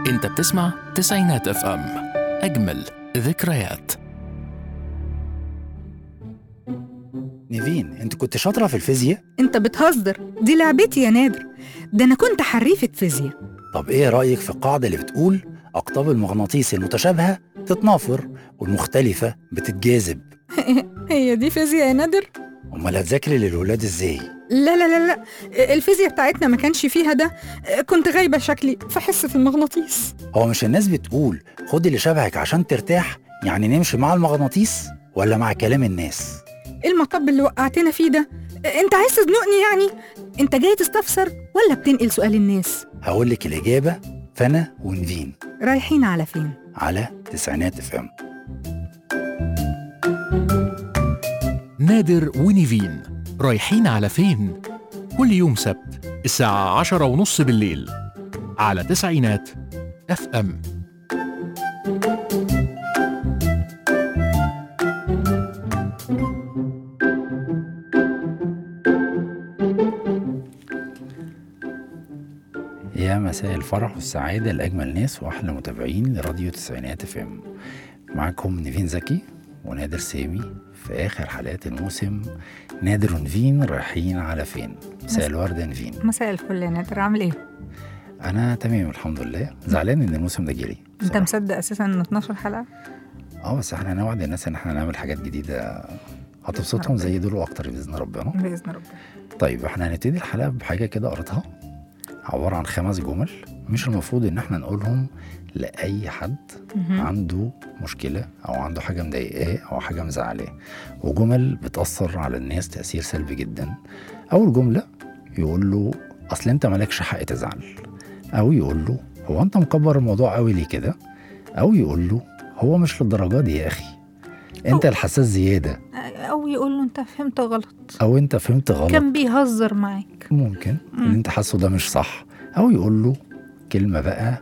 انت بتسمع تسعينات اف ام اجمل ذكريات نيفين انت كنت شاطرة في الفيزياء؟ انت بتهزر دي لعبتي يا نادر ده انا كنت حريفة فيزياء طب ايه رأيك في القاعدة اللي بتقول أقطاب المغناطيس المتشابهة تتنافر والمختلفة بتتجاذب هي دي فيزياء يا نادر أمال هتذاكري للولاد ازاي؟ لا لا لا لا الفيزياء بتاعتنا ما كانش فيها ده كنت غايبة شكلي في حصة المغناطيس هو مش الناس بتقول خدي اللي شبهك عشان ترتاح يعني نمشي مع المغناطيس ولا مع كلام الناس؟ ايه المطب اللي وقعتنا فيه ده انت عايز تزنقني يعني انت جاي تستفسر ولا بتنقل سؤال الناس هقول لك الإجابة فأنا ونفين رايحين على فين على تسعينات اف ام نادر ونيفين رايحين على فين؟ كل يوم سبت الساعة عشرة ونص بالليل على تسعينات اف ام يا مساء الفرح والسعادة لأجمل ناس وأحلى متابعين لراديو تسعينات اف ام معاكم نيفين زكي ونادر سامي في آخر حلقات الموسم نادر ونفين رايحين على فين مساء الورد يا نفين مساء الفل يا نادر عامل ايه أنا تمام الحمد لله زعلان إن الموسم ده جري انت بصراحة. مصدق اساسا ان 12 حلقة اه بس احنا هنوعد الناس إن احنا نعمل حاجات جديدة هتبسطهم زي دول وأكتر بإذن ربنا باذن ربنا طيب احنا هنبتدي الحلقة بحاجة كده قريتها عبارة عن خمس جمل مش المفروض إن احنا نقولهم لأي حد مهم. عنده مشكلة أو عنده حاجة مضايقاه أو حاجة مزعلاه وجمل بتأثر على الناس تأثير سلبي جدا أول جملة يقول له أصل أنت مالكش حق تزعل أو يقول له هو أنت مكبر الموضوع قوي ليه كده أو يقول له هو مش للدرجة دي يا أخي أنت الحساس زيادة او يقول له انت فهمت غلط أو أنت فهمت غلط كان بيهزر معاك ممكن اللي أنت حاسه ده مش صح أو يقول له كلمة بقى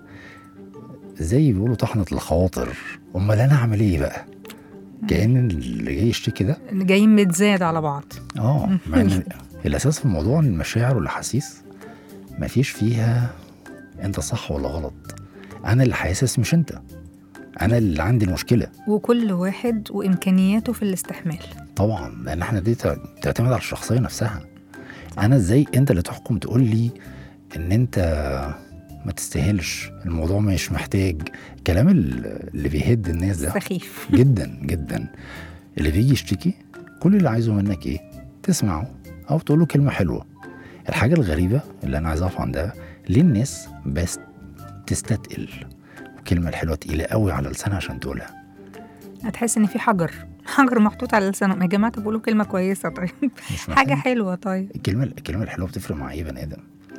زي بيقولوا طحنة الخواطر أمال أنا أعمل إيه بقى؟ كأن اللي جاي يشتكي ده جايين متزايد على بعض اه مع ان الاساس في الموضوع ان المشاعر والاحاسيس مفيش فيها انت صح ولا غلط انا اللي حاسس مش انت انا اللي عندي المشكله وكل واحد وامكانياته في الاستحمال طبعا لان احنا دي تع- تعتمد على الشخصيه نفسها انا ازاي انت اللي تحكم تقول لي ان انت ما تستاهلش الموضوع مش محتاج كلام ال- اللي بيهد الناس ده سخيف جدا جدا اللي بيجي يشتكي كل اللي عايزه منك ايه تسمعه او تقول له كلمه حلوه الحاجه الغريبه اللي انا عايز اقف عندها ليه الناس بس تستتقل والكلمه الحلوه تقيله قوي على لسانها عشان تقولها هتحس ان في حجر حجر محطوط على لسانهم يا جماعه تقولوا كلمه كويسه طيب مش حاجه محتاج. حلوه طيب الكلمه الكلمه الحلوه بتفرق مع اي بني ادم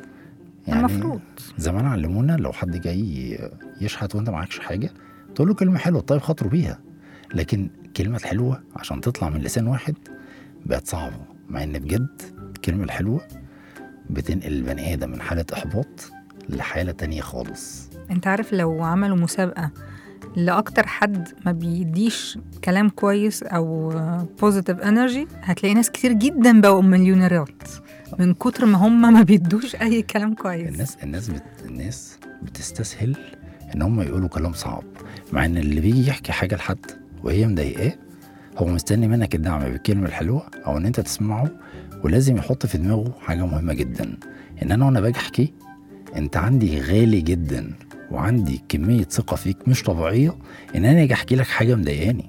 المفروض زمان علمونا لو حد جاي يشحت وانت معكش حاجه تقول له كلمه حلوه طيب خاطره بيها لكن الكلمه الحلوه عشان تطلع من لسان واحد بقت صعبه مع ان بجد الكلمه الحلوه بتنقل البني ادم من حاله احباط لحاله تانية خالص انت عارف لو عملوا مسابقه لاكتر حد ما بيديش كلام كويس او بوزيتيف انرجي هتلاقي ناس كتير جدا بقوا مليونيرات من كتر ما هم ما بيدوش اي كلام كويس الناس الناس بت... الناس بتستسهل ان هم يقولوا كلام صعب مع ان اللي بيجي يحكي حاجه لحد وهي مضايقاه هو مستني منك الدعم بالكلمه الحلوه او ان انت تسمعه ولازم يحط في دماغه حاجه مهمه جدا ان انا وانا باجي احكي انت عندي غالي جدا وعندي كميه ثقه فيك مش طبيعيه ان انا اجي احكي لك حاجه مضايقاني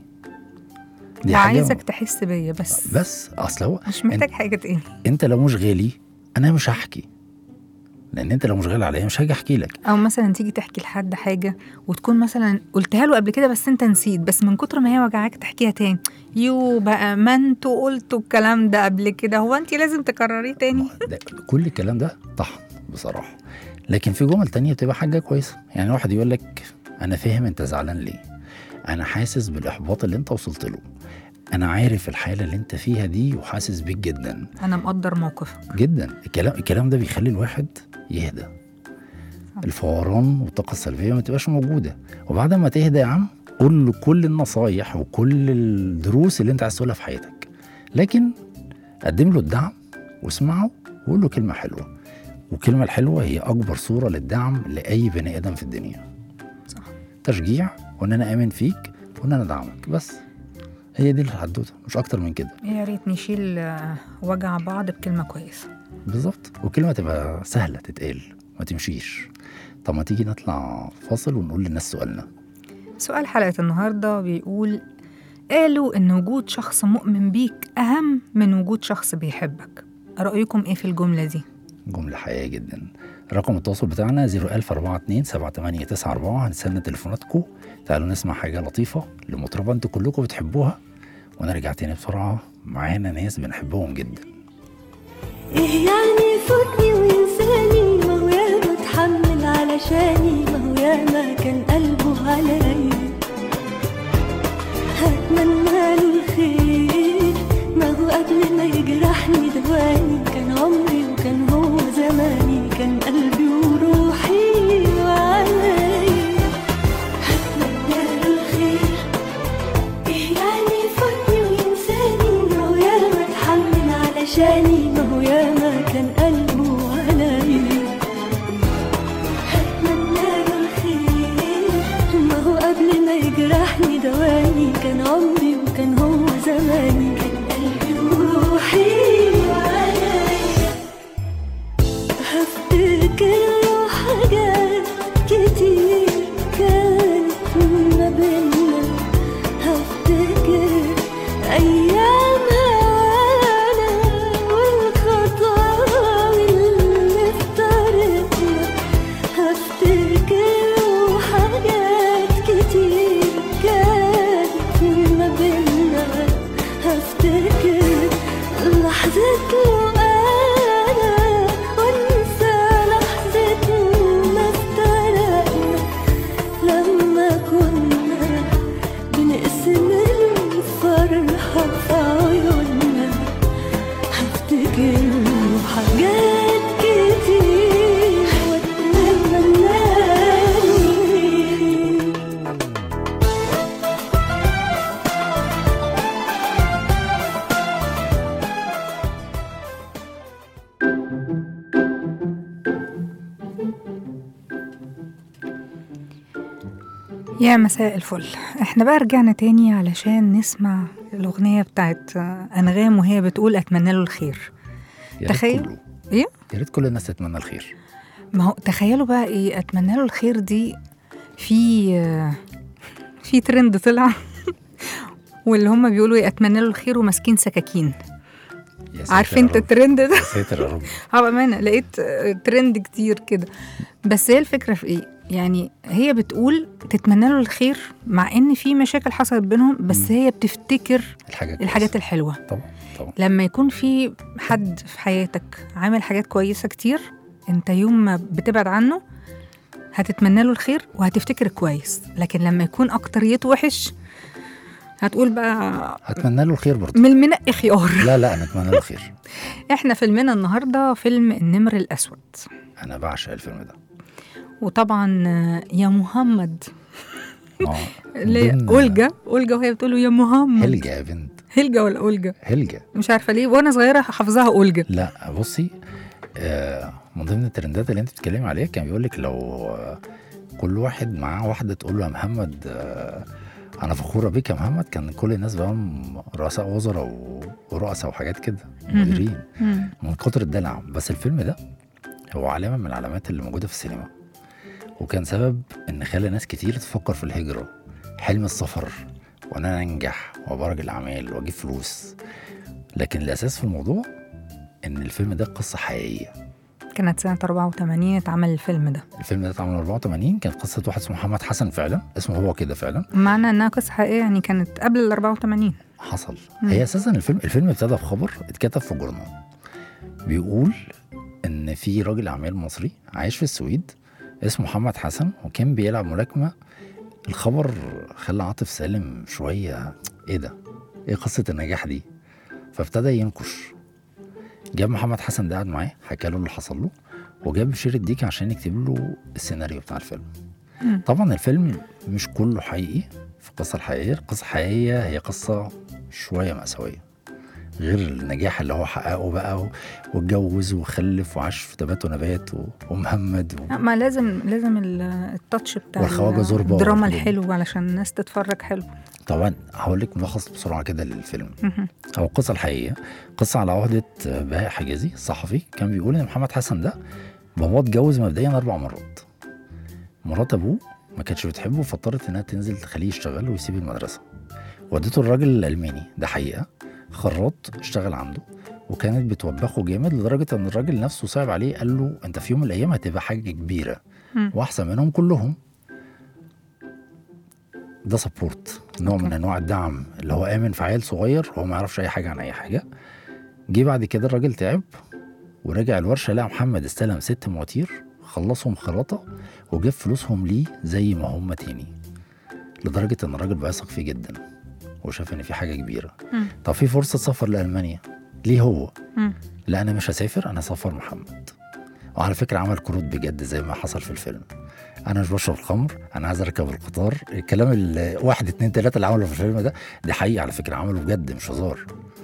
دي حاجه وعايزك تحس بيا بس بس اصل هو مش محتاج حاجه تاني انت لو مش غالي انا مش هحكي لان انت لو مش غالي عليا مش هاجي احكي لك او مثلا تيجي تحكي لحد حاجه وتكون مثلا قلتها له قبل كده بس انت نسيت بس من كتر ما هي وجعاك تحكيها تاني يو بقى ما انتوا قلتوا الكلام ده قبل كده هو انت لازم تكرريه تاني ما ده كل الكلام ده طحن بصراحه لكن في جمل تانية بتبقى حاجه كويسه يعني واحد يقول لك انا فاهم انت زعلان ليه انا حاسس بالاحباط اللي انت وصلت له انا عارف الحاله اللي انت فيها دي وحاسس بيك جدا انا مقدر موقفك جدا الكلام الكلام ده بيخلي الواحد يهدى الفوران والطاقه السلبيه ما تبقاش موجوده وبعد ما تهدى يا عم قول له كل النصايح وكل الدروس اللي انت عايز تقولها في حياتك لكن قدم له الدعم واسمعه وقول له كلمه حلوه والكلمه الحلوه هي اكبر صوره للدعم لاي بني ادم في الدنيا تشجيع وان انا امن فيك وان انا ادعمك بس هي دي الحدوته مش اكتر من كده يا ريت نشيل آه، وجع بعض بكلمة كويسة بالظبط وكلمه تبقى سهله تتقال ما تمشيش طب ما تيجي نطلع فاصل ونقول للناس سؤالنا سؤال حلقة النهاردة بيقول قالوا إن وجود شخص مؤمن بيك أهم من وجود شخص بيحبك رأيكم إيه في الجملة دي؟ جملة حقيقية جدا رقم التواصل بتاعنا 01042 7894 هنستنى تليفوناتكم تعالوا نسمع حاجة لطيفة لمطربة انتوا كلكم بتحبوها ونرجع تاني بسرعة معانا ناس بنحبهم جدا ايه يعني يفوتني وينساني ما هو ياما اتحمل علشاني ما هو ياما كان قلبه عليا هتمنى له الخير ما هو قبل ما يجرحني دواني كان عمري وكان هو زماني كان قلبي وروحي وعليا هتمنى له الخير ايه يعني يفوتني وينساني ما هو ياما اتحمل علشاني ما هو ياما كان قلبه عليا هتمنى له الخير ما هو قبل ما يجرحني دواني كان عمري وكان هو زماني كان قلبي وروحي وعليا هفتكر له حاجات كتير كانت ما بينا هفتكر أيامها أنا والخطاوي اللي افترقنا هفتكر حاجات كتير كانت ما بينا هفتكر لحظة أنا وانسى لحظة ما افترقنا لما كنا بنقسم الفرحة في عيوننا هفتكر حاجات كتير واتمنى يا مساء الفل احنا بقى رجعنا تاني علشان نسمع الأغنية بتاعت آه، أنغام وهي بتقول أتمنى له الخير يا ريت تخيل. كله. إيه؟ يا ريت كل الناس تتمنى الخير ما هو تخيلوا بقى ايه اتمنى له الخير دي في آه، في ترند طلع واللي هم بيقولوا ايه اتمنى له الخير وماسكين سكاكين يا ساتر عارف يا انت رب. الترند ده يا ساتر يا رب اه بامانه لقيت آه، ترند كتير كده بس هي الفكره في ايه يعني هي بتقول تتمنى له الخير مع ان في مشاكل حصلت بينهم بس هي بتفتكر الحاجات الحاجات كويسة. الحلوه طبعا طبعا لما يكون في حد في حياتك عامل حاجات كويسة كتير انت يوم ما بتبعد عنه هتتمنى له الخير وهتفتكر كويس لكن لما يكون اكتريته وحش هتقول بقى اتمنى له الخير برضه من المنقي خيار لا لا انا اتمنى له الخير احنا فيلمنا النهارده فيلم النمر الاسود انا بعشق الفيلم ده وطبعا آه، يا محمد اه اللي ضمن- اولجا اولجا وهي بتقول له يا محمد هلجة يا بنت هلجا ولا اولجا هلجة مش عارفه ليه وانا صغيره حافظاها اولجا لا بصي آه من ضمن الترندات اللي انت بتتكلمي عليها كان بيقول لك لو آه كل واحد معاه واحده تقول له يا محمد آه انا فخوره بيك يا محمد كان كل الناس بقى م- رؤساء وزراء و- ورؤساء وحاجات كده مديرين مم. من كتر الدلع بس الفيلم ده هو علامه من العلامات اللي موجوده في السينما وكان سبب ان خلى ناس كتير تفكر في الهجره حلم السفر وان انا انجح وابقى راجل اعمال واجيب فلوس لكن الاساس في الموضوع ان الفيلم ده قصه حقيقيه كانت سنه 84 اتعمل الفيلم ده الفيلم ده اتعمل 84 كانت قصه واحد اسمه محمد حسن فعلا اسمه هو كده فعلا معنى انها قصه حقيقيه يعني كانت قبل ال 84 حصل مم. هي اساسا الفيلم الفيلم ابتدى بخبر اتكتب في جورنال بيقول ان في راجل اعمال مصري عايش في السويد اسمه محمد حسن وكان بيلعب ملاكمه الخبر خلى عاطف سالم شويه ايه ده ايه قصه النجاح دي فابتدى ينكش جاب محمد حسن ده قعد معاه حكى له اللي حصل له وجاب بشير الديك عشان يكتب له السيناريو بتاع الفيلم مم. طبعا الفيلم مش كله حقيقي في القصه الحقيقيه القصه الحقيقيه هي قصه شويه مأساويه غير النجاح اللي هو حققه بقى و- واتجوز وخلف وعاش في تبات ونبات و- ومهمد و... ما لازم لازم ال- التاتش بتاع والخواجة زوربا الدراما والحاجات دي. الحلو علشان الناس تتفرج حلو طبعا هقول لك ملخص بسرعه كده للفيلم مهم. هو القصه الحقيقيه قصه على عهده بهاء حجازي الصحفي كان بيقول ان محمد حسن ده باباه اتجوز مبدئيا اربع مرات مرات ابوه ما كانتش بتحبه فاضطرت انها تنزل تخليه يشتغل ويسيب المدرسه ودته الراجل الالماني ده حقيقه خراط اشتغل عنده وكانت بتوبخه جامد لدرجه ان الراجل نفسه صعب عليه قال له انت في يوم من الايام هتبقى حاجه كبيره مم. واحسن منهم كلهم ده سبورت نوع من أوكي. انواع الدعم اللي هو امن في عيل صغير هو ما يعرفش اي حاجه عن اي حاجه جه بعد كده الراجل تعب ورجع الورشه لقى محمد استلم ست مواتير خلصهم خراطه وجاب فلوسهم ليه زي ما هم تاني لدرجه ان الراجل بقى يثق فيه جدا وشاف ان في حاجه كبيره مم. طب في فرصه سفر لالمانيا ليه هو مم. لا انا مش هسافر انا هسافر محمد وعلى فكره عمل كروت بجد زي ما حصل في الفيلم انا مش بشرب الخمر انا عايز اركب القطار الكلام اللي واحد اتنين تلاته اللي عمله في الفيلم ده ده حقيقي على فكره عمله بجد مش هزار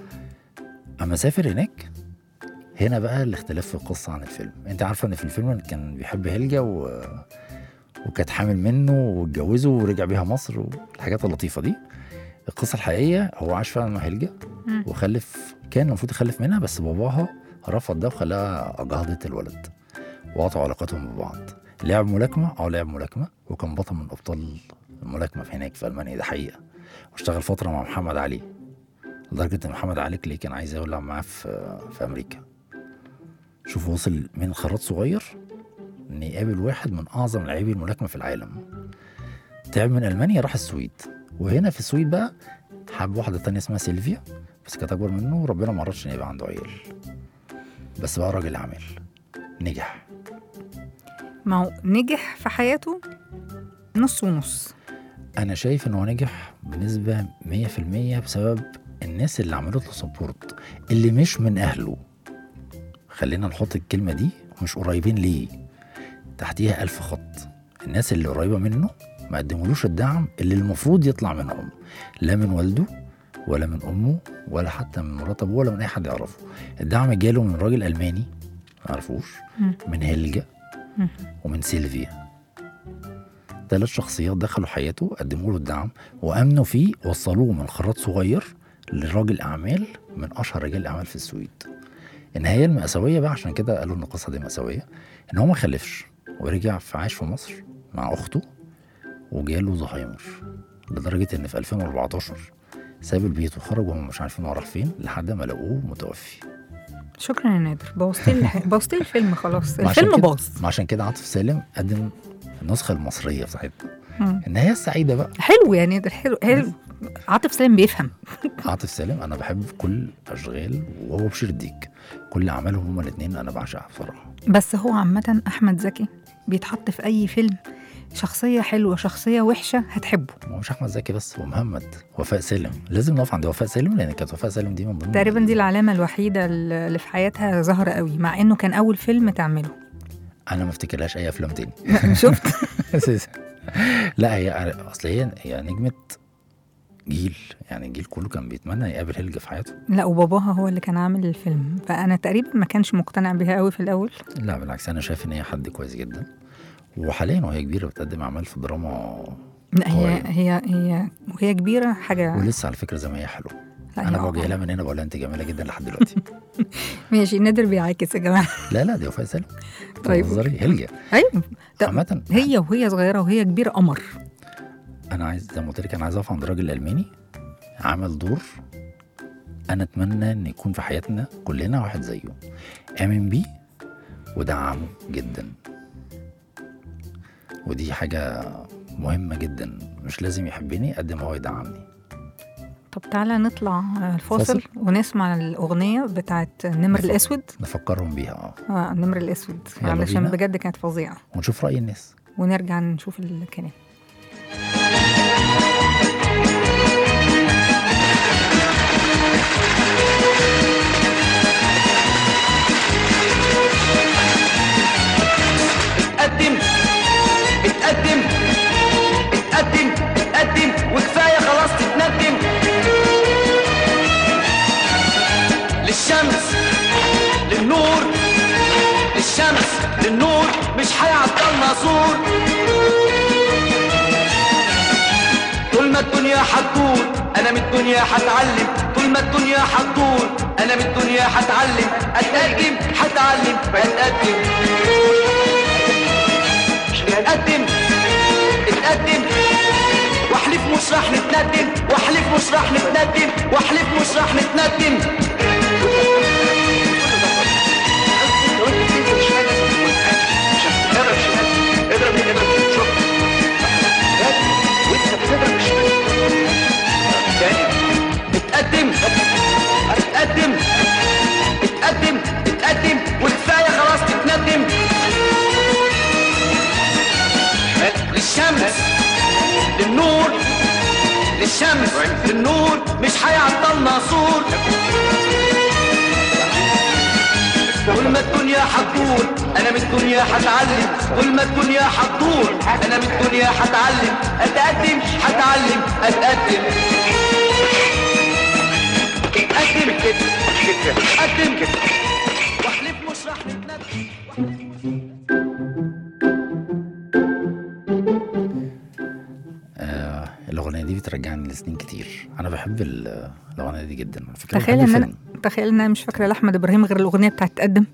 اما سافر هناك هنا بقى الاختلاف في القصه عن الفيلم انت عارفه ان في الفيلم كان بيحب هيلجا و... وكانت حامل منه واتجوزوا ورجع بيها مصر والحاجات اللطيفه دي القصه الحقيقيه هو عاش فعلا مع هيلجا مم. وخلف كان المفروض يخلف منها بس باباها رفض ده وخلاها أجهضة الولد وقطعوا علاقتهم ببعض لعب ملاكمة اه لعب ملاكمة وكان بطل من أبطال الملاكمة في هناك في ألمانيا ده حقيقة واشتغل فترة مع محمد علي لدرجة إن محمد علي كلي كان عايز يولع معاه في في أمريكا شوف وصل من خراط صغير إن يقابل واحد من أعظم لاعبي الملاكمة في العالم تعب من ألمانيا راح السويد وهنا في السويد بقى حب واحدة تانية اسمها سيلفيا بس كانت أكبر منه وربنا ما عرفش إن يبقى عنده عيال بس بقى راجل عامل نجح ما هو نجح في حياته نص ونص انا شايف ان هو نجح بنسبه 100% بسبب الناس اللي عملت له سبورت اللي مش من اهله خلينا نحط الكلمه دي مش قريبين ليه تحتيها ألف خط الناس اللي قريبه منه ما قدمولوش الدعم اللي المفروض يطلع منهم لا من والده ولا من امه ولا حتى من مرات ابوه ولا من اي حد يعرفه الدعم جاله من راجل الماني ما يعرفوش مم. من هيلجا مم. ومن سيلفيا ثلاث شخصيات دخلوا حياته قدموا له الدعم وامنوا فيه وصلوه من خراط صغير لراجل اعمال من اشهر رجال الاعمال في السويد النهايه المأساويه بقى عشان كده قالوا ان القصه دي مأساويه ان هو ما خلفش ورجع في عاش في مصر مع اخته وجاله زهايمر لدرجه ان في 2014 ساب البيت وخرج وهم مش عارفين هو راح فين لحد ما لقوه متوفي شكرا يا نادر بوظت لي الح- بوظت لي الفيلم خلاص وعشان الفيلم كده- باظ ما عشان كده عاطف سالم قدم النسخه المصريه بتاعتنا مم. النهايه السعيده بقى حلو يا نادر حلو حلو عاطف سالم بيفهم عاطف سالم انا بحب كل اشغال وهو بشير الديك كل اعمالهم هما الاثنين انا بعشقها بصراحه بس هو عامة أحمد زكي بيتحط في أي فيلم شخصية حلوة شخصية وحشة هتحبه هو مش احمد زكي بس هو مهمد وفاء سالم لازم نقف عند وفاء سالم لان كانت وفاء سالم دي من ضمن تقريبا دي العلامة الوحيدة اللي في حياتها ظاهرة قوي مع إنه كان أول فيلم تعمله انا ما افتكرلهاش اي افلام تاني شفت اساسا لا هي اصل هي هي نجمه جيل يعني الجيل كله كان بيتمنى يقابل هيلجا في حياته لا وباباها هو اللي كان عامل الفيلم فأنا تقريبا ما كانش مقتنع بيها قوي في الأول لا بالعكس انا شايف ان هي حد كويس جدا وحاليا وهي كبيره بتقدم اعمال في دراما لا هي قوية. هي هي وهي كبيرة حاجة ولسه على فكره زي ما هي حلوه لا انا هي- بوجه لها من هنا بقول لها انت جميله جدا لحد دلوقتي ماشي نادر بيعاكس يا جماعة لا لا دي وفاء سالم طيب. تهزري هيلجا أيوة طب عامة هي وهي صغيرة وهي كبيرة قمر انا عايز زي ما قلت لك انا عايز اقف عند راجل الماني عمل دور انا اتمنى ان يكون في حياتنا كلنا واحد زيه امن بيه ودعمه جدا ودي حاجة مهمة جدا مش لازم يحبني قد ما هو يدعمني طب تعالى نطلع آه، الفاصل فاصل؟ ونسمع الأغنية بتاعت النمر نفكر. الأسود نفكرهم بيها اه اه النمر الأسود يلا علشان بينا. بجد كانت فظيعة ونشوف رأي الناس ونرجع نشوف الكلام اتقدم اتقدم اتقدم اتقدم وكفايه خلاص تتندم للنور مش هيعطلنا سور طول ما الدنيا هتدور انا من الدنيا هتعلم طول ما الدنيا هتدور انا من الدنيا هتعلم اتقدم هتعلم اتقدم اتقدم اتقدم واحلف مش راح نتندم واحلف مش راح نتندم واحلف مش راح نتندم اتقدم اتقدم اتقدم اتقدم وكفايه خلاص تتندم للشمس للنور للشمس للنور مش هيعطلنا سور طول ما الدنيا هتدور انا من الدنيا هتعلم طول ما الدنيا هتدور انا من الدنيا هتعلم اتقدم هتعلم اتقدم اتقدم اتقدم واحلف مش راح نتندم آه الاغنيه دي بترجعني لسنين كتير انا بحب ال- الاغنيه دي جدا على فكره تخيل بحب ان انا الفيلم. تخيل ان انا مش فاكره لاحمد ابراهيم غير الاغنيه بتاعت تقدم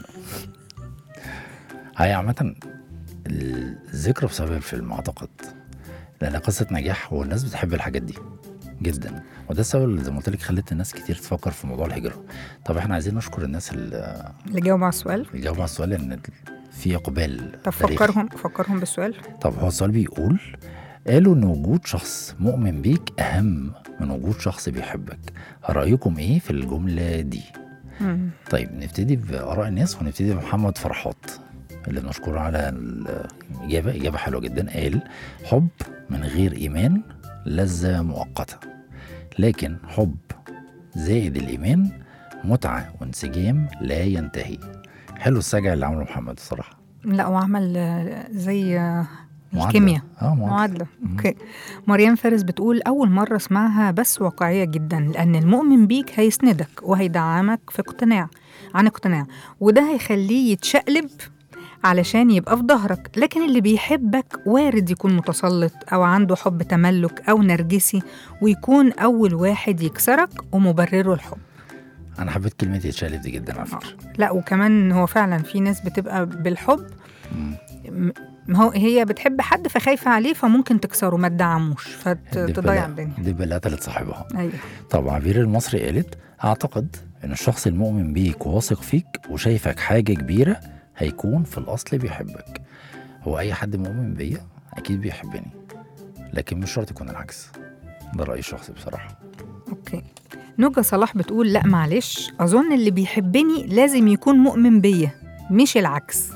هي عامة الذكرى بسبب الفيلم أعتقد لأن قصة نجاح والناس بتحب الحاجات دي جدا وده السبب اللي زي ما قلت لك خلت الناس كتير تفكر في موضوع الهجرة طب احنا عايزين نشكر الناس اللي اللي جاوب على السؤال اللي جاوبوا على السؤال لأن في إقبال طب تاريخي. فكرهم فكرهم بالسؤال طب هو السؤال بيقول قالوا إن وجود شخص مؤمن بيك أهم من وجود شخص بيحبك رأيكم إيه في الجملة دي؟ مم. طيب نبتدي بآراء الناس ونبتدي بمحمد فرحات اللي بنشكره على الإجابة إجابة حلوة جدا قال حب من غير إيمان لذة مؤقتة لكن حب زائد الإيمان متعة وانسجام لا ينتهي حلو السجع اللي عمله محمد الصراحة لا وعمل آه، زي آه، معادلة. الكيمياء اه معادلة معادلة اوكي مريم فارس بتقول أول مرة اسمعها بس واقعية جدا لأن المؤمن بيك هيسندك وهيدعمك في اقتناع عن اقتناع وده هيخليه يتشقلب علشان يبقى في ظهرك لكن اللي بيحبك وارد يكون متسلط أو عنده حب تملك أو نرجسي ويكون أول واحد يكسرك ومبرره الحب أنا حبيت كلمة يتشالف دي جدا على فكرة لا وكمان هو فعلا في ناس بتبقى بالحب م- ما هو هي بتحب حد فخايفة عليه فممكن تكسره ما تدعموش دي فتضيع بلا- الدنيا دي اللي قتلت صاحبها ايوه طب عبير المصري قالت أعتقد إن الشخص المؤمن بيك وواثق فيك وشايفك حاجة كبيرة هيكون في الأصل بيحبك هو أي حد مؤمن بيا أكيد بيحبني لكن مش شرط يكون العكس ده رأيي الشخصي بصراحة اوكي نوجا صلاح بتقول لا معلش اظن اللي بيحبني لازم يكون مؤمن بيا مش العكس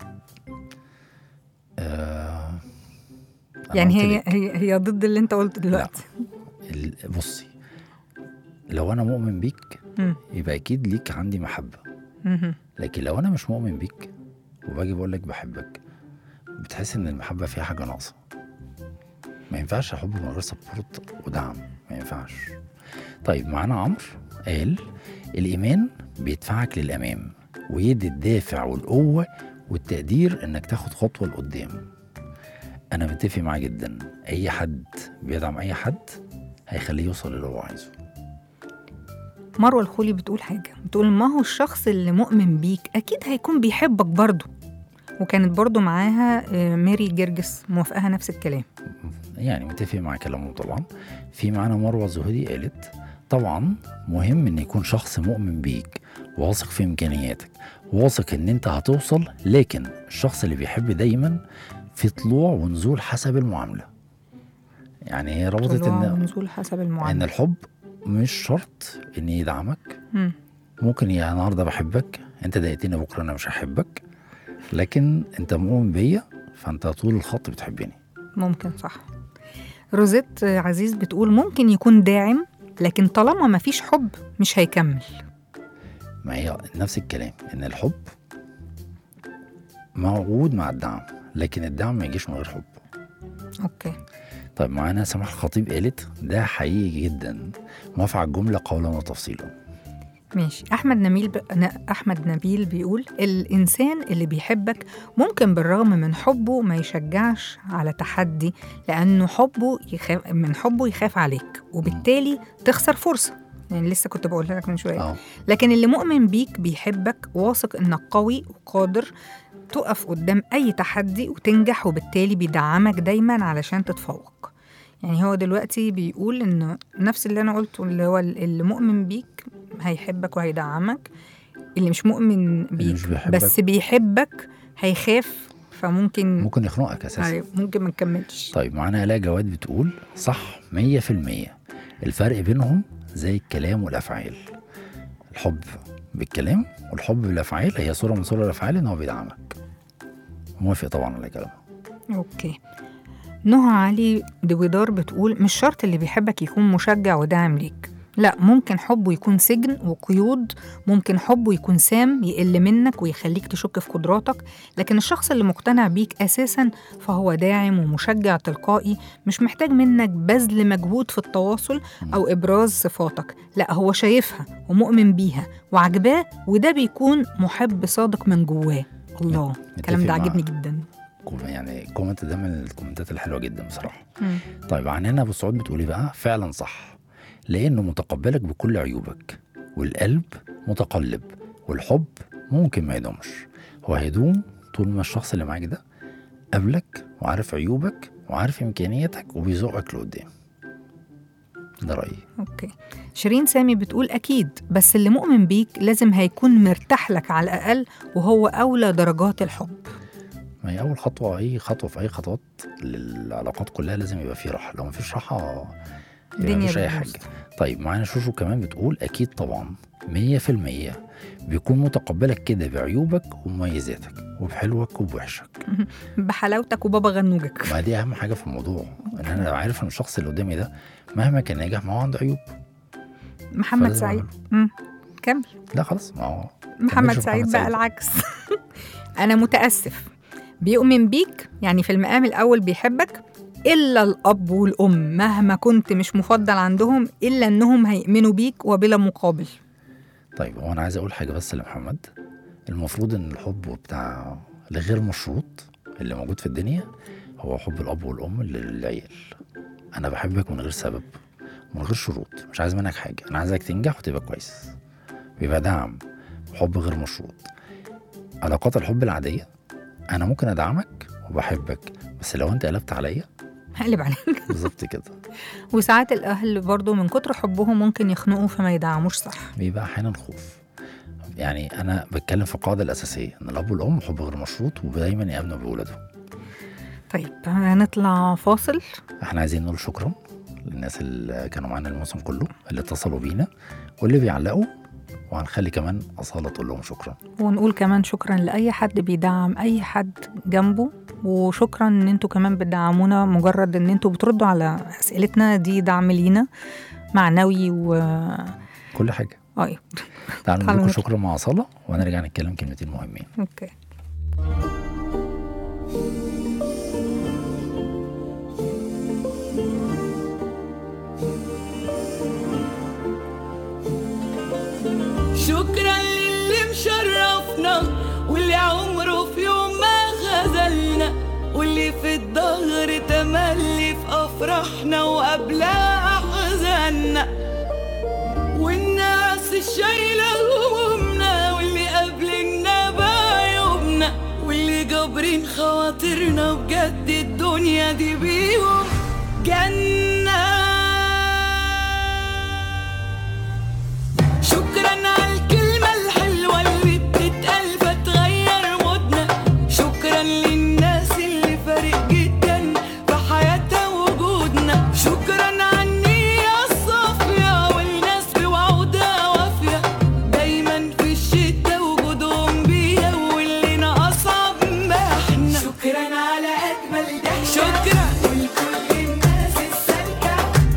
آه أنا يعني قلت هي لك، هي هي ضد اللي انت قلته دلوقتي ال- بصي لو أنا مؤمن بيك مم. يبقى أكيد ليك عندي محبة مهم. لكن لو أنا مش مؤمن بيك وباجي بقول لك بحبك بتحس إن المحبة فيها حاجة ناقصة ما ينفعش حب من غير سبورت ودعم ما ينفعش طيب معانا عمرو قال الإيمان بيدفعك للأمام ويدي الدافع والقوة والتقدير إنك تاخد خطوة لقدام أنا متفق معاه جدا أي حد بيدعم أي حد هيخليه يوصل اللي هو عايزه مروه الخولي بتقول حاجه بتقول ما هو الشخص اللي مؤمن بيك اكيد هيكون بيحبك برضه وكانت برضه معاها آه، ماري جرجس موافقاها نفس الكلام يعني متفق مع كلامه طبعا في معانا مروه الزهدي قالت طبعا مهم ان يكون شخص مؤمن بيك واثق في امكانياتك واثق ان انت هتوصل لكن الشخص اللي بيحب دايما في طلوع ونزول حسب المعامله يعني هي ربطت طلوع ان ونزول حسب ان المعامله الحب مش شرط ان يدعمك مم. ممكن يا النهارده بحبك انت ضايقتني بكره انا مش هحبك لكن انت مؤمن بيا فانت طول الخط بتحبني ممكن صح روزيت عزيز بتقول ممكن يكون داعم لكن طالما ما فيش حب مش هيكمل ما هي نفس الكلام ان الحب موجود مع الدعم لكن الدعم ما يجيش من غير حب اوكي طيب معانا سماح الخطيب قالت ده حقيقي جدا موافقة على الجملة قولا وتفصيلا ماشي احمد نبيل ب... ن- احمد نبيل بيقول الانسان اللي بيحبك ممكن بالرغم من حبه ما يشجعش على تحدي لانه حبه يخاف من حبه يخاف عليك وبالتالي تخسر فرصه يعني لسه كنت بقول لك من شويه اه لكن اللي مؤمن بيك بيحبك واثق انك قوي وقادر تقف قدام اي تحدي وتنجح وبالتالي بيدعمك دايما علشان تتفوق يعني هو دلوقتي بيقول ان نفس اللي انا قلته اللي هو اللي مؤمن بيك هيحبك وهيدعمك اللي مش مؤمن بيك مش بيحبك. بس بيحبك هيخاف فممكن ممكن يخنقك اساسا أيوة، ممكن ما نكملش طيب معانا آلاء جواد بتقول صح 100% الفرق بينهم زي الكلام والافعال الحب بالكلام والحب بالافعال هي صوره من صور الافعال ان هو بيدعمك موافق طبعا على كلامها اوكي نهى علي دويدار بتقول مش شرط اللي بيحبك يكون مشجع وداعم ليك لا ممكن حبه يكون سجن وقيود ممكن حبه يكون سام يقل منك ويخليك تشك في قدراتك لكن الشخص اللي مقتنع بيك أساسا فهو داعم ومشجع تلقائي مش محتاج منك بذل مجهود في التواصل أو إبراز صفاتك لا هو شايفها ومؤمن بيها وعجباه وده بيكون محب صادق من جواه الله الكلام ده مع- عاجبني جدا كوم- يعني الكومنت ده من الكومنتات الحلوه جدا بصراحه مم. طيب عننا ابو سعود بتقولي بقى فعلا صح لانه متقبلك بكل عيوبك والقلب متقلب والحب ممكن ما يدومش هو هيدوم طول ما الشخص اللي معاك ده قبلك وعارف عيوبك وعارف امكانياتك وبيزقك لقدام ده رايي اوكي شيرين سامي بتقول اكيد بس اللي مؤمن بيك لازم هيكون مرتاح لك على الاقل وهو اولى درجات الحب ما هي اول خطوه اي خطوه في اي خطوات للعلاقات كلها لازم يبقى فيه راحه لو مفيش راحه يبقى الدنيا مفيش اي بتبوظ. حاجه طيب معانا شوشو كمان بتقول اكيد طبعا مية في المية بيكون متقبلك كده بعيوبك ومميزاتك وبحلوك وبوحشك بحلاوتك وبابا غنوجك ما دي اهم حاجه في الموضوع ان انا لو عارف ان الشخص اللي قدامي ده مهما كان ناجح ما هو عنده عيوب محمد فلازم سعيد أعمله. مم. كمل لا خلاص ما هو محمد في سعيد محمد بقى سعيد. العكس انا متاسف بيؤمن بيك يعني في المقام الاول بيحبك الا الاب والام مهما كنت مش مفضل عندهم الا انهم هيؤمنوا بيك وبلا مقابل طيب هو انا عايز اقول حاجه بس لمحمد المفروض ان الحب بتاع الغير مشروط اللي موجود في الدنيا هو حب الاب والام للعيال انا بحبك من غير سبب من غير شروط مش عايز منك حاجه انا عايزك تنجح وتبقى كويس بيبقى دعم حب غير مشروط علاقات الحب العاديه انا ممكن ادعمك وبحبك بس لو انت قلبت عليا هقلب عليك بالظبط كده وساعات الاهل برضو من كتر حبهم ممكن يخنقوا فما يدعموش صح بيبقى احيانا خوف يعني انا بتكلم في القاعده الاساسيه ان الاب والام حب غير مشروط ودايما يامنوا باولادهم طيب هنطلع فاصل احنا عايزين نقول شكرا للناس اللي كانوا معانا الموسم كله اللي اتصلوا بينا واللي بيعلقوا وهنخلي كمان اصاله تقول لهم شكرا ونقول كمان شكرا لأي حد بيدعم أي حد جنبه وشكرا ان انتوا كمان بتدعمونا مجرد ان انتوا بتردوا على اسئلتنا دي دعم لينا معنوي و كل حاجه اي تعالوا تعالوا نقول لكم نطلع. شكرا مع اصاله وهنرجع نتكلم كلمتين مهمين اوكي شكرا للي مشرفنا واللي عمره في يوم ما خذلنا واللي في الظهر تملي في افراحنا وقبلها احزاننا والناس الشايله همومنا واللي قابلنا بعيوبنا واللي جابرين خواطرنا بجد الدنيا دي بيهم جنه شكرا على الكلمة الحلوة اللي بتتقال فتغير مودنا شكرا للناس اللي فارق جدا في حياتها وجودنا شكرا على النية الصافية والناس بوعودها وافية دايما في الشتا وجودهم بيها واللي أصعب ما احنا شكرا على أجمل ضحكة شكرا ولكل الناس السالكة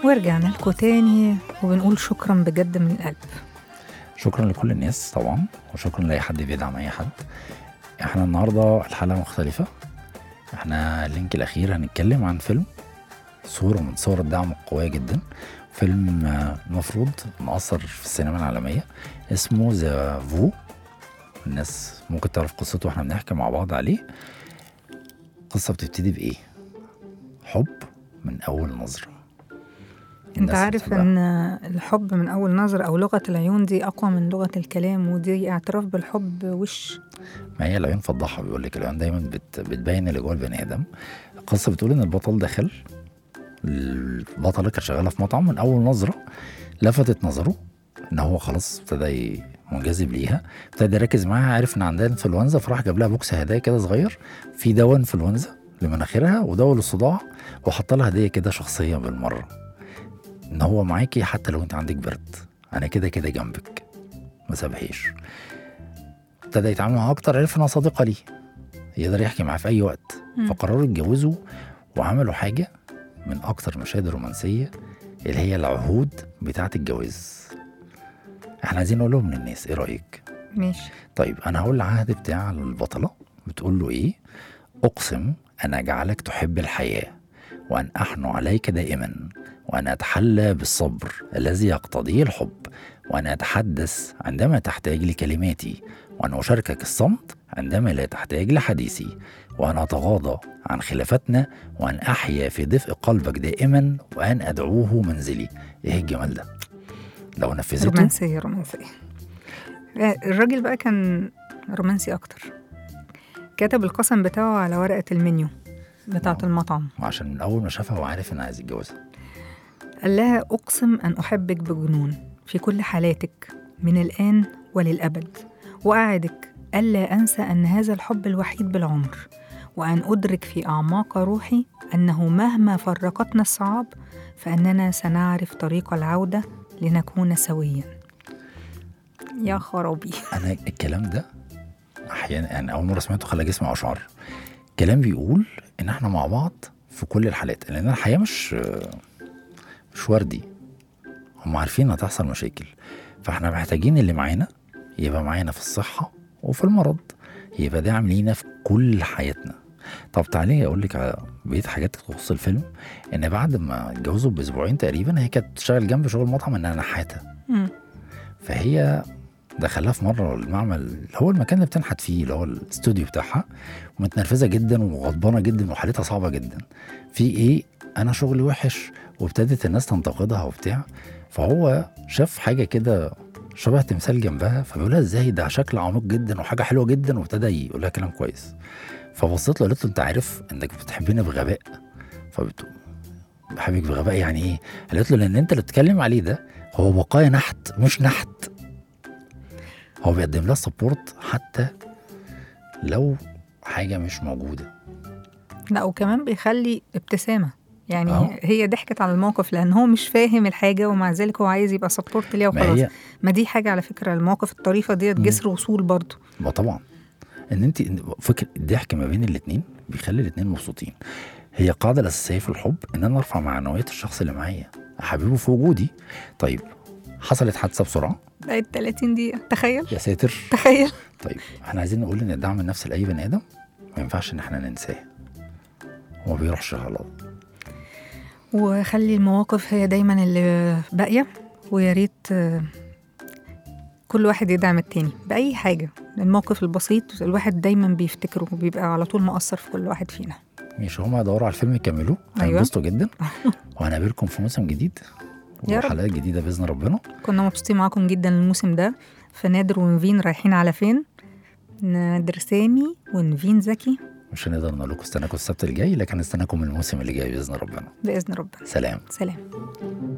ورجعنا لكم تاني وبنقول شكرا بجد من القلب شكرا لكل الناس طبعا وشكرا لاي حد بيدعم اي حد احنا النهارده الحلقه مختلفه احنا اللينك الاخير هنتكلم عن فيلم صوره من صور الدعم القويه جدا فيلم آه، المفروض مأثر في السينما العالميه اسمه ذا فو الناس ممكن تعرف قصته واحنا بنحكي مع بعض عليه القصه بتبتدي بايه حب من اول نظره انت الناس عارف بتحبها. ان الحب من اول نظر او لغه العيون دي اقوى من لغه الكلام ودي اعتراف بالحب وش ما هي العيون فضحها بيقول لك العيون دايما بت بتبين اللي جوه البني ادم القصه بتقول ان البطل دخل البطله كانت شغاله في مطعم من اول نظره لفتت نظره ان هو خلاص ابتدى ي- منجذب ليها ابتدى يركز معاها عارف ان عندها انفلونزا فراح جاب لها بوكس هدايا كده صغير في دواء انفلونزا لمناخيرها ودواء للصداع وحط لها هديه كده شخصيه بالمره ان هو معاكي حتى لو انت عندك برد انا كده كده جنبك ما سابهاش ابتدى يتعامل معاها اكتر عرف انها صديقه ليه يقدر يحكي معاها في اي وقت مم. فقرروا يتجوزوا وعملوا حاجه من اكتر المشاهد الرومانسيه اللي هي العهود بتاعه الجواز احنا عايزين نقول لهم للناس ايه رايك ماشي طيب انا هقول العهد بتاع البطله بتقول له ايه اقسم ان اجعلك تحب الحياه وان احنو عليك دائما وان اتحلى بالصبر الذي يقتضيه الحب وان اتحدث عندما تحتاج لكلماتي وان اشاركك الصمت عندما لا تحتاج لحديثي وان اتغاضى عن خلافتنا وان احيا في دفء قلبك دائما وان ادعوه منزلي ايه الجمال ده لو نفذته رومانسيه رومانسيه آه، الراجل بقى كان رومانسي اكتر كتب القسم بتاعه على ورقه المنيو بتاعه آه. المطعم عشان من اول ما شافها هو عارف انه عايز يتجوزها قال لها أقسم أن أحبك بجنون في كل حالاتك من الآن وللأبد وأعدك ألا أنسى أن هذا الحب الوحيد بالعمر وأن أدرك في أعماق روحي أنه مهما فرقتنا الصعاب فأننا سنعرف طريق العودة لنكون سويا يا خرابي انا الكلام ده احيانا يعني اول مره سمعته خلى جسمي اشعر كلام بيقول ان احنا مع بعض في كل الحالات لان الحياه مش مش وردي هم عارفين هتحصل مشاكل فاحنا محتاجين اللي معانا يبقى معانا في الصحه وفي المرض يبقى داعم لينا في كل حياتنا طب تعالي اقول لك على بقيه حاجات تخص الفيلم ان بعد ما اتجوزوا باسبوعين تقريبا هي كانت بتشتغل جنب شغل المطعم انها نحاته مم. فهي دخلها في مره المعمل اللي هو المكان اللي بتنحت فيه اللي هو الاستوديو بتاعها ومتنرفزه جدا وغضبانه جدا وحالتها صعبه جدا في ايه انا شغلي وحش وابتدت الناس تنتقدها وبتاع فهو شاف حاجه كده شبه تمثال جنبها فبيقول لها ازاي ده شكل عميق جدا وحاجه حلوه جدا وابتدى يقول لها كلام كويس فبصيت له قالت له انت عارف انك بتحبني بغباء فبتقول بحبك بغباء يعني ايه؟ قالت له لان انت اللي بتتكلم عليه ده هو بقايا نحت مش نحت هو بيقدم لها سبورت حتى لو حاجه مش موجوده لا وكمان بيخلي ابتسامة يعني آه. هي ضحكت على الموقف لان هو مش فاهم الحاجه ومع ذلك هو عايز يبقى سبورت ليها ما وخلاص هي ما دي حاجه على فكره المواقف الطريفه ديت مم. جسر وصول برضو ما طبعا ان انت فكر الضحك ما بين الاثنين بيخلي الاثنين مبسوطين هي القاعده الاساسيه في الحب ان انا ارفع معنويات الشخص اللي معايا احببه في وجودي طيب حصلت حادثه بسرعه بقت 30 دقيقه تخيل يا ساتر تخيل طيب احنا عايزين نقول ان الدعم النفسي لاي بني ادم ما ينفعش ان احنا ننساه وما بيروحش غلط وخلي المواقف هي دايما اللي باقيه ويا ريت آه، كل واحد يدعم التاني بأي حاجة الموقف البسيط الواحد دايما بيفتكره وبيبقى على طول مؤثر في كل واحد فينا مش هما يدوروا على الفيلم يكملوه أيوة. هينبسطوا جدا وهنقابلكم في موسم جديد يا رب. وحلقات جديده باذن ربنا كنا مبسوطين معاكم جدا الموسم ده فنادر ونفين رايحين على فين نادر سامي ونفين زكي مش هنقدر نقول لكم استناكم السبت الجاي لكن استناكم الموسم اللي جاي باذن ربنا بإذن ربنا سلام سلام